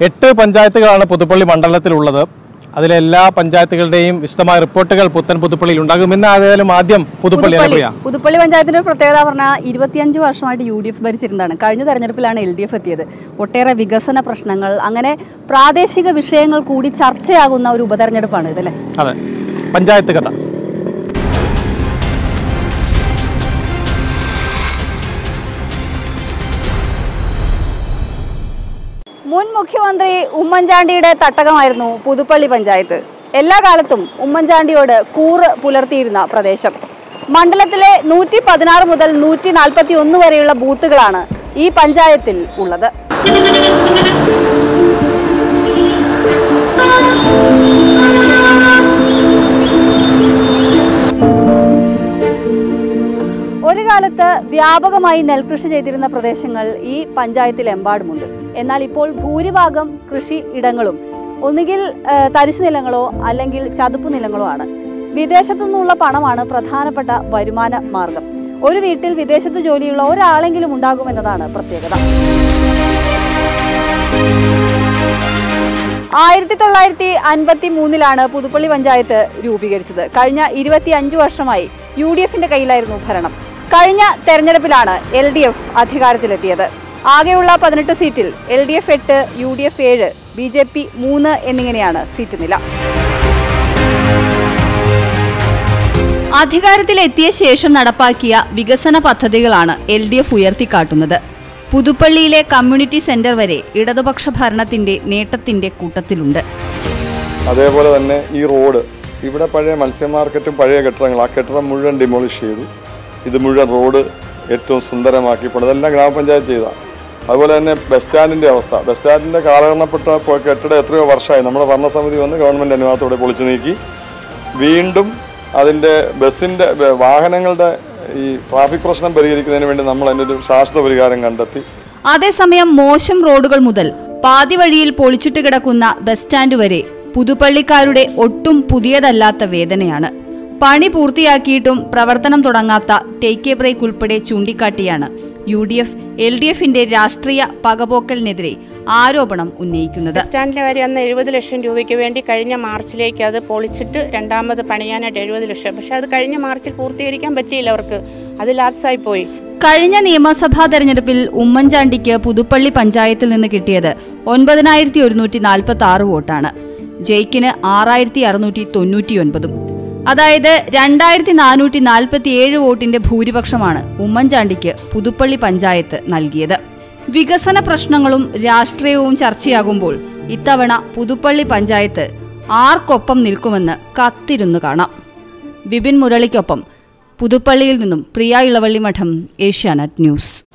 എട്ട് പഞ്ചായത്തുകളാണ് പുതുപ്പള്ളി മണ്ഡലത്തിലുള്ളത് അതിലെ എല്ലാ പഞ്ചായത്തുകളുടെയും വിശദമായ റിപ്പോർട്ടുകൾ പുത്തൻ പുതുപ്പള്ളിയിൽ ഉണ്ടാകും ഇന്ന് ആദ്യം ആദ്യം പുതുപ്പള്ളി അനുപ്രിയ പുതുപ്പള്ളി പഞ്ചായത്തിന്റെ ഒരു പ്രത്യേകത പറഞ്ഞാൽ ഇരുപത്തിയഞ്ച് വർഷമായിട്ട് യു ഡി എഫ് ഭരിച്ചിരുന്നതാണ് കഴിഞ്ഞ തെരഞ്ഞെടുപ്പിലാണ് എൽ ഡി എഫ് എത്തിയത് ഒട്ടേറെ വികസന പ്രശ്നങ്ങൾ അങ്ങനെ പ്രാദേശിക വിഷയങ്ങൾ കൂടി ചർച്ചയാകുന്ന ഒരു ഉപതെരഞ്ഞെടുപ്പാണ് ഇതല്ലേ അതെ പഞ്ചായത്ത് കഥ മുൻ മുഖ്യമന്ത്രി ഉമ്മൻചാണ്ടിയുടെ തട്ടകമായിരുന്നു പുതുപ്പള്ളി പഞ്ചായത്ത് എല്ലാ കാലത്തും ഉമ്മൻചാണ്ടിയോട് കൂറ് പുലർത്തിയിരുന്ന പ്രദേശം മണ്ഡലത്തിലെ നൂറ്റി പതിനാറ് മുതൽ നൂറ്റി നാൽപ്പത്തി ഒന്ന് വരെയുള്ള ബൂത്തുകളാണ് ഈ പഞ്ചായത്തിൽ ഉള്ളത് ഒരു കാലത്ത് വ്യാപകമായി നെൽകൃഷി ചെയ്തിരുന്ന പ്രദേശങ്ങൾ ഈ പഞ്ചായത്തിലെമ്പാടുമുണ്ട് എന്നാൽ ഇപ്പോൾ ഭൂരിഭാഗം കൃഷി ഇടങ്ങളും ഒന്നുകിൽ ആ, തരിശു നിലങ്ങളോ അല്ലെങ്കിൽ ചതുപ്പ് നിലങ്ങളോ ആണ് വിദേശത്തു നിന്നുള്ള പണമാണ് പ്രധാനപ്പെട്ട വരുമാന മാർഗം ഒരു വീട്ടിൽ വിദേശത്ത് ജോലിയുള്ള ഒരാളെങ്കിലും ഉണ്ടാകുമെന്നതാണ് പ്രത്യേകത ആയിരത്തി തൊള്ളായിരത്തി അൻപത്തി മൂന്നിലാണ് പുതുപ്പള്ളി പഞ്ചായത്ത് രൂപീകരിച്ചത് കഴിഞ്ഞ ഇരുപത്തി അഞ്ച് വർഷമായി യു ഡി എഫിന്റെ കയ്യിലായിരുന്നു ഭരണം കഴിഞ്ഞ തെരഞ്ഞെടുപ്പിലാണ് എൽ ഡി എഫ് അധികാരത്തിലെത്തിയത് ആകെയുള്ള പതിനെട്ട് സീറ്റിൽ എൽ ഡി എഫ് എട്ട് യു ഡി എഫ് ഏഴ് ബി ജെ പി മൂന്ന് എന്നിങ്ങനെയാണ് സീറ്റ് നില അധികാരത്തിലെത്തിയ ശേഷം നടപ്പാക്കിയ വികസന പദ്ധതികളാണ് എൽ ഡി എഫ് ഉയർത്തിക്കാട്ടുന്നത് പുതുപ്പള്ളിയിലെ കമ്മ്യൂണിറ്റി സെന്റർ വരെ ഇടതുപക്ഷ ഭരണത്തിന്റെ നേട്ടത്തിന്റെ കൂട്ടത്തിലുണ്ട് അതേപോലെ തന്നെ ഈ റോഡ് ഇവിടെ പഴയ മത്സ്യ മാർക്കറ്റും പഴയ കെട്ടിടങ്ങൾ ആ കെട്ടിടം മുഴുവൻ ഡിമോളിഷ് ചെയ്തു ഇത് മുഴുവൻ റോഡ് ഏറ്റവും സുന്ദരമാക്കി ഇപ്പോൾ ഇതെല്ലാം ഗ്രാമപഞ്ചായത്ത് ചെയ്ത അതുപോലെ തന്നെ ബസ് സ്റ്റാൻഡിൻ്റെ അവസ്ഥ ബസ് സ്റ്റാൻഡിൻ്റെ കാലഹരണപ്പെട്ട ഇപ്പോൾ കെട്ടിടം എത്രയോ വർഷമായി നമ്മുടെ ഭരണസമിതി വന്ന് ഗവൺമെൻറ് അനുവാദത്തോടെ പൊളിച്ചു നീക്കി വീണ്ടും അതിൻ്റെ ബസ്സിൻ്റെ വാഹനങ്ങളുടെ ഈ ട്രാഫിക് പ്രശ്നം പരിഹരിക്കുന്നതിന് വേണ്ടി നമ്മൾ അതിൻ്റെ ഒരു ശാശ്വത പരിഹാരം കണ്ടെത്തി അതേസമയം മോശം റോഡുകൾ മുതൽ പാതി വഴിയിൽ പൊളിച്ചിട്ട് കിടക്കുന്ന ബസ് സ്റ്റാൻഡ് വരെ പുതുപ്പള്ളിക്കാരുടെ ഒട്ടും പുതിയതല്ലാത്ത വേദനയാണ് പണി പൂർത്തിയാക്കിയിട്ടും പ്രവർത്തനം തുടങ്ങാത്ത ടേക്ക് എ ബ്രേക്ക് ഉൾപ്പെടെ ചൂണ്ടിക്കാട്ടിയാണ് U D F L D എഫിന്റെ രാഷ്ട്രീയ പകപോക്കലിനെതിരെ ആരോപണം ഉന്നയിക്കുന്നത് ബസ് സ്റ്റാൻഡിൻ്റെ കാര്യം അന്ന് എഴുപത് ലക്ഷം രൂപയ്ക്ക് വേണ്ടി കഴിഞ്ഞ മാർച്ചിലേക്ക് അത് പൊളിച്ചിട്ട് രണ്ടാമത് പണിയാനായിട്ട് എഴുപത് ലക്ഷം പക്ഷെ അത് കഴിഞ്ഞ മാർച്ചിൽ പൂർത്തീകരിക്കാൻ പറ്റിയില്ല അവർക്ക് അത് ലാപ്സായി പോയി കഴിഞ്ഞ നിയമസഭാ തെരഞ്ഞെടുപ്പിൽ ഉമ്മൻചാണ്ടിക്ക് പുതുപ്പള്ളി പഞ്ചായത്തിൽ നിന്ന് കിട്ടിയത് ഒൻപതിനായിരത്തി ഒരുന്നൂറ്റി നാൽപ്പത്തി ആറ് വോട്ടാണ് ജയിക്കിന് ആറായിരത്തി അറുന്നൂറ്റി തൊണ്ണൂറ്റിയൊൻപതും അതായത് രണ്ടായിരത്തി നാനൂറ്റി നാൽപ്പത്തി ഏഴ് വോട്ടിന്റെ ഭൂരിപക്ഷമാണ് ഉമ്മൻചാണ്ടിക്ക് പുതുപ്പള്ളി പഞ്ചായത്ത് നൽകിയത് വികസന പ്രശ്നങ്ങളും രാഷ്ട്രീയവും ചർച്ചയാകുമ്പോൾ ഇത്തവണ പുതുപ്പള്ളി പഞ്ചായത്ത് ആർക്കൊപ്പം നിൽക്കുമെന്ന് കത്തിരുന്നു കാണാം ബിപിൻ മുരളിക്കൊപ്പം പുതുപ്പള്ളിയിൽ നിന്നും പ്രിയ ഇളവള്ളി മഠം ഏഷ്യാനെറ്റ് ന്യൂസ്